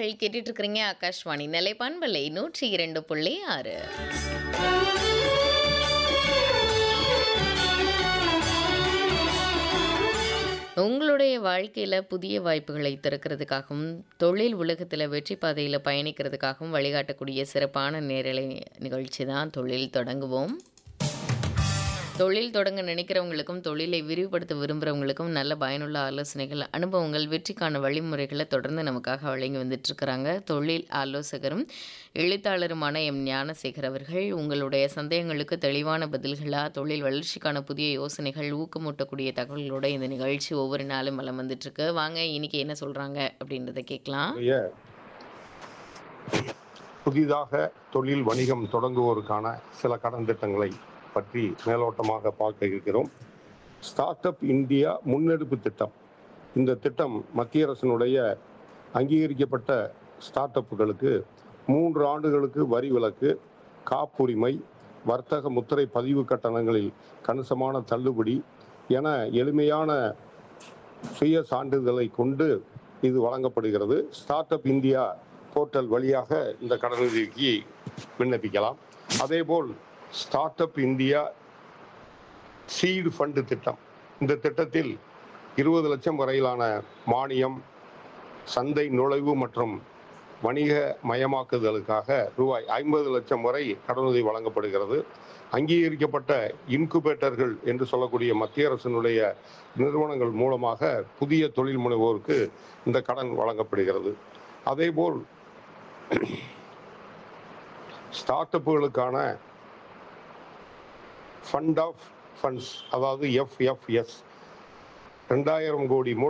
நேர்கள் கேட்டுட்டு இருக்கிறீங்க ஆகாஷ்வாணி நிலை பண்பலை நூற்றி இரண்டு புள்ளி ஆறு உங்களுடைய வாழ்க்கையில் புதிய வாய்ப்புகளை திறக்கிறதுக்காகவும் தொழில் உலகத்தில் வெற்றி பாதையில் பயணிக்கிறதுக்காகவும் வழிகாட்டக்கூடிய சிறப்பான நேரலை நிகழ்ச்சி தான் தொழில் தொடங்குவோம் தொழில் தொடங்க நினைக்கிறவங்களுக்கும் தொழிலை விரிவுபடுத்த விரும்புகிறவங்களுக்கும் நல்ல பயனுள்ள ஆலோசனைகள் அனுபவங்கள் வெற்றிக்கான வழிமுறைகளை தொடர்ந்து நமக்காக வழங்கி வந்துட்டு இருக்கிறாங்க தொழில் ஆலோசகரும் எழுத்தாளருமான எம் ஞானசேகர் அவர்கள் உங்களுடைய சந்தேகங்களுக்கு தெளிவான பதில்களாக தொழில் வளர்ச்சிக்கான புதிய யோசனைகள் ஊக்கமூட்டக்கூடிய தகவல்களோட இந்த நிகழ்ச்சி ஒவ்வொரு நாளும் வளம் வந்துட்டு இருக்கு வாங்க இன்னைக்கு என்ன சொல்றாங்க அப்படின்றத கேட்கலாம் உடைய புதிதாக தொழில் வணிகம் தொடங்குவோருக்கான சில கடன் திட்டங்களை பற்றி மேலோட்டமாக பார்க்க இருக்கிறோம் ஸ்டார்ட் அப் இந்தியா முன்னெடுப்பு திட்டம் இந்த திட்டம் மத்திய அரசினுடைய அங்கீகரிக்கப்பட்ட ஸ்டார்ட் அப்புகளுக்கு மூன்று ஆண்டுகளுக்கு வரி விலக்கு காப்புரிமை வர்த்தக முத்திரை பதிவு கட்டணங்களில் கணிசமான தள்ளுபடி என எளிமையான சுய சான்றிதழை கொண்டு இது வழங்கப்படுகிறது ஸ்டார்ட் அப் இந்தியா போர்ட்டல் வழியாக இந்த கடனுதவிக்கு விண்ணப்பிக்கலாம் அதேபோல் startup India seed fund திட்டம் இந்த திட்டத்தில் இருபது லட்சம் வரையிலான மானியம் சந்தை நுழைவு மற்றும் வணிக மயமாக்குதலுக்காக ரூபாய் ஐம்பது லட்சம் வரை கடனுதவி வழங்கப்படுகிறது அங்கீகரிக்கப்பட்ட இன்குபேட்டர்கள் என்று சொல்லக்கூடிய மத்திய அரசினுடைய நிறுவனங்கள் மூலமாக புதிய தொழில் முனைவோருக்கு இந்த கடன் வழங்கப்படுகிறது அதேபோல் ஸ்டார்ட் அப்புகளுக்கான ஃபண்ட் ஆஃப் ஃபண்ட்ஸ் அதாவது எஃப்எஃப்எஸ் ரெண்டாயிரம் கோடி மூல